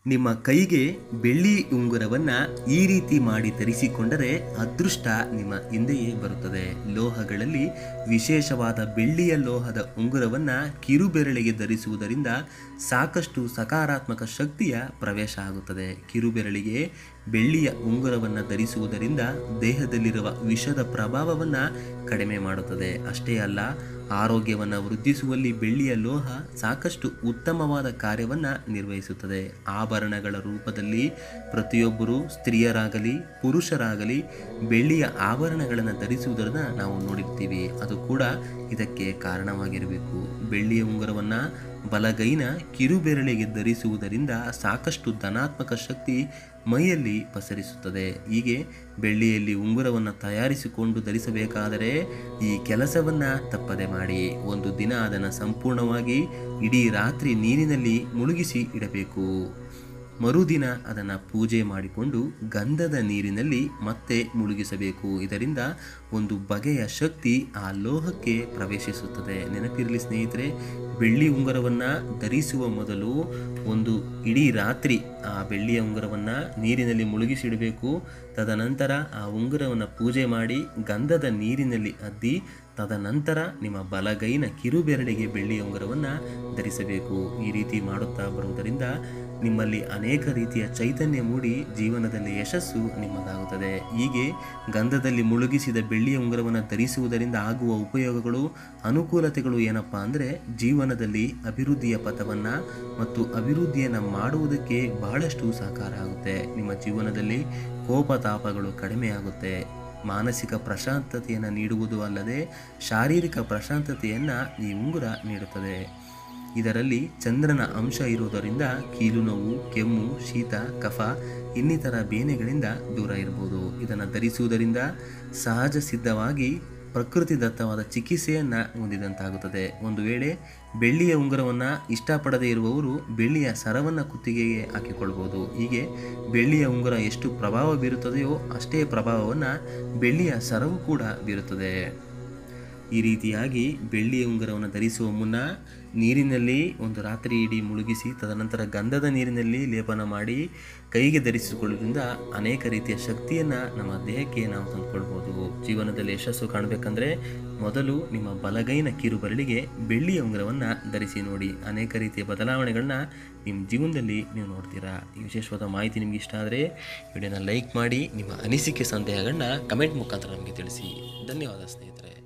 ನಿಮ್ಮ ಕೈಗೆ ಬೆಳ್ಳಿ ಉಂಗುರವನ್ನು ಈ ರೀತಿ ಮಾಡಿ ಧರಿಸಿಕೊಂಡರೆ ಅದೃಷ್ಟ ನಿಮ್ಮ ಹಿಂದೆಯೇ ಬರುತ್ತದೆ ಲೋಹಗಳಲ್ಲಿ ವಿಶೇಷವಾದ ಬೆಳ್ಳಿಯ ಲೋಹದ ಉಂಗುರವನ್ನು ಕಿರುಬೆರಳಿಗೆ ಧರಿಸುವುದರಿಂದ ಸಾಕಷ್ಟು ಸಕಾರಾತ್ಮಕ ಶಕ್ತಿಯ ಪ್ರವೇಶ ಆಗುತ್ತದೆ ಕಿರುಬೆರಳಿಗೆ ಬೆಳ್ಳಿಯ ಉಂಗುರವನ್ನು ಧರಿಸುವುದರಿಂದ ದೇಹದಲ್ಲಿರುವ ವಿಷದ ಪ್ರಭಾವವನ್ನು ಕಡಿಮೆ ಮಾಡುತ್ತದೆ ಅಷ್ಟೇ ಅಲ್ಲ ಆರೋಗ್ಯವನ್ನು ವೃದ್ಧಿಸುವಲ್ಲಿ ಬೆಳ್ಳಿಯ ಲೋಹ ಸಾಕಷ್ಟು ಉತ್ತಮವಾದ ಕಾರ್ಯವನ್ನು ನಿರ್ವಹಿಸುತ್ತದೆ ಆಭರಣಗಳ ರೂಪದಲ್ಲಿ ಪ್ರತಿಯೊಬ್ಬರು ಸ್ತ್ರೀಯರಾಗಲಿ ಪುರುಷರಾಗಲಿ ಬೆಳ್ಳಿಯ ಆಭರಣಗಳನ್ನು ಧರಿಸುವುದನ್ನು ನಾವು ನೋಡಿರ್ತೀವಿ ಅದು ಕೂಡ ಇದಕ್ಕೆ ಕಾರಣವಾಗಿರಬೇಕು ಬೆಳ್ಳಿಯ ಉಂಗುರವನ್ನು ಬಲಗೈನ ಕಿರುಬೆರಳಿಗೆ ಧರಿಸುವುದರಿಂದ ಸಾಕಷ್ಟು ಧನಾತ್ಮಕ ಶಕ್ತಿ ಮೈಯಲ್ಲಿ ಪಸರಿಸುತ್ತದೆ ಹೀಗೆ ಬೆಳ್ಳಿಯಲ್ಲಿ ಉಂಗುರವನ್ನು ತಯಾರಿಸಿಕೊಂಡು ಧರಿಸಬೇಕಾದರೆ ಈ ಕೆಲಸವನ್ನು ತಪ್ಪದೆ ಮಾಡಿ ಒಂದು ದಿನ ಅದನ್ನು ಸಂಪೂರ್ಣವಾಗಿ ಇಡೀ ರಾತ್ರಿ ನೀರಿನಲ್ಲಿ ಮುಳುಗಿಸಿ ಇಡಬೇಕು ಮರುದಿನ ಅದನ್ನು ಪೂಜೆ ಮಾಡಿಕೊಂಡು ಗಂಧದ ನೀರಿನಲ್ಲಿ ಮತ್ತೆ ಮುಳುಗಿಸಬೇಕು ಇದರಿಂದ ಒಂದು ಬಗೆಯ ಶಕ್ತಿ ಆ ಲೋಹಕ್ಕೆ ಪ್ರವೇಶಿಸುತ್ತದೆ ನೆನಪಿರಲಿ ಸ್ನೇಹಿತರೆ ಬೆಳ್ಳಿ ಉಂಗುರವನ್ನು ಧರಿಸುವ ಮೊದಲು ಒಂದು ಇಡೀ ರಾತ್ರಿ ಆ ಬೆಳ್ಳಿಯ ಉಂಗುರವನ್ನು ನೀರಿನಲ್ಲಿ ಮುಳುಗಿಸಿಡಬೇಕು ತದನಂತರ ಆ ಉಂಗುರವನ್ನು ಪೂಜೆ ಮಾಡಿ ಗಂಧದ ನೀರಿನಲ್ಲಿ ಅದ್ದಿ ತದನಂತರ ನಿಮ್ಮ ಬಲಗೈನ ಕಿರುಬೆರಳಿಗೆ ಬೆಳ್ಳಿಯ ಉಂಗುರವನ್ನು ಧರಿಸಬೇಕು ಈ ರೀತಿ ಮಾಡುತ್ತಾ ಬರುವುದರಿಂದ ನಿಮ್ಮಲ್ಲಿ ಅನೇಕ ರೀತಿಯ ಚೈತನ್ಯ ಮೂಡಿ ಜೀವನದಲ್ಲಿ ಯಶಸ್ಸು ನಿಮ್ಮದಾಗುತ್ತದೆ ಹೀಗೆ ಗಂಧದಲ್ಲಿ ಮುಳುಗಿಸಿದ ಬೆಳ್ಳಿಯ ಉಂಗುರವನ್ನು ಧರಿಸುವುದರಿಂದ ಆಗುವ ಉಪಯೋಗಗಳು ಅನುಕೂಲತೆಗಳು ಏನಪ್ಪ ಅಂದರೆ ಜೀವನದಲ್ಲಿ ಅಭಿವೃದ್ಧಿಯ ಪಥವನ್ನು ಮತ್ತು ಅಭಿವೃದ್ಧಿಯನ್ನು ಮಾಡುವುದಕ್ಕೆ ಬಹಳಷ್ಟು ಸಹಕಾರ ಆಗುತ್ತೆ ನಿಮ್ಮ ಜೀವನದಲ್ಲಿ ಕೋಪತಾಪಗಳು ಕಡಿಮೆ ಆಗುತ್ತೆ ಮಾನಸಿಕ ಪ್ರಶಾಂತತೆಯನ್ನು ನೀಡುವುದು ಅಲ್ಲದೆ ಶಾರೀರಿಕ ಪ್ರಶಾಂತತೆಯನ್ನು ಈ ಉಂಗುರ ನೀಡುತ್ತದೆ ಇದರಲ್ಲಿ ಚಂದ್ರನ ಅಂಶ ಇರುವುದರಿಂದ ಕೀಲು ನೋವು ಕೆಮ್ಮು ಶೀತ ಕಫ ಇನ್ನಿತರ ಬೇನೆಗಳಿಂದ ದೂರ ಇರಬಹುದು ಇದನ್ನು ಧರಿಸುವುದರಿಂದ ಸಹಜ ಸಿದ್ಧವಾಗಿ ಪ್ರಕೃತಿದತ್ತವಾದ ಚಿಕಿತ್ಸೆಯನ್ನು ಹೊಂದಿದಂತಾಗುತ್ತದೆ ಒಂದು ವೇಳೆ ಬೆಳ್ಳಿಯ ಉಂಗುರವನ್ನು ಇಷ್ಟಪಡದೇ ಇರುವವರು ಬೆಳ್ಳಿಯ ಸರವನ್ನು ಕುತ್ತಿಗೆಗೆ ಹಾಕಿಕೊಳ್ಬೋದು ಹೀಗೆ ಬೆಳ್ಳಿಯ ಉಂಗುರ ಎಷ್ಟು ಪ್ರಭಾವ ಬೀರುತ್ತದೆಯೋ ಅಷ್ಟೇ ಪ್ರಭಾವವನ್ನು ಬೆಳ್ಳಿಯ ಸರವು ಕೂಡ ಬೀರುತ್ತದೆ ಈ ರೀತಿಯಾಗಿ ಬೆಳ್ಳಿಯ ಉಂಗುರವನ್ನು ಧರಿಸುವ ಮುನ್ನ ನೀರಿನಲ್ಲಿ ಒಂದು ರಾತ್ರಿ ಇಡೀ ಮುಳುಗಿಸಿ ತದನಂತರ ಗಂಧದ ನೀರಿನಲ್ಲಿ ಲೇಪನ ಮಾಡಿ ಕೈಗೆ ಧರಿಸಿಕೊಳ್ಳೋದ್ರಿಂದ ಅನೇಕ ರೀತಿಯ ಶಕ್ತಿಯನ್ನು ನಮ್ಮ ದೇಹಕ್ಕೆ ನಾವು ತಂದುಕೊಳ್ಬೋದು ಜೀವನದಲ್ಲಿ ಯಶಸ್ಸು ಕಾಣಬೇಕಂದ್ರೆ ಮೊದಲು ನಿಮ್ಮ ಬಲಗೈನ ಕಿರುಬರಳಿಗೆ ಬೆಳ್ಳಿಯ ಉಂಗುರವನ್ನು ಧರಿಸಿ ನೋಡಿ ಅನೇಕ ರೀತಿಯ ಬದಲಾವಣೆಗಳನ್ನ ನಿಮ್ಮ ಜೀವನದಲ್ಲಿ ನೀವು ನೋಡ್ತೀರಾ ಈ ವಿಶೇಷವಾದ ಮಾಹಿತಿ ನಿಮಗೆ ಇಷ್ಟ ಆದರೆ ವಿಡಿಯೋನ ಲೈಕ್ ಮಾಡಿ ನಿಮ್ಮ ಅನಿಸಿಕೆ ಸಂದೇಹಗಳನ್ನ ಕಮೆಂಟ್ ಮುಖಾಂತರ ನಮಗೆ ತಿಳಿಸಿ ಧನ್ಯವಾದ ಸ್ನೇಹಿತರೆ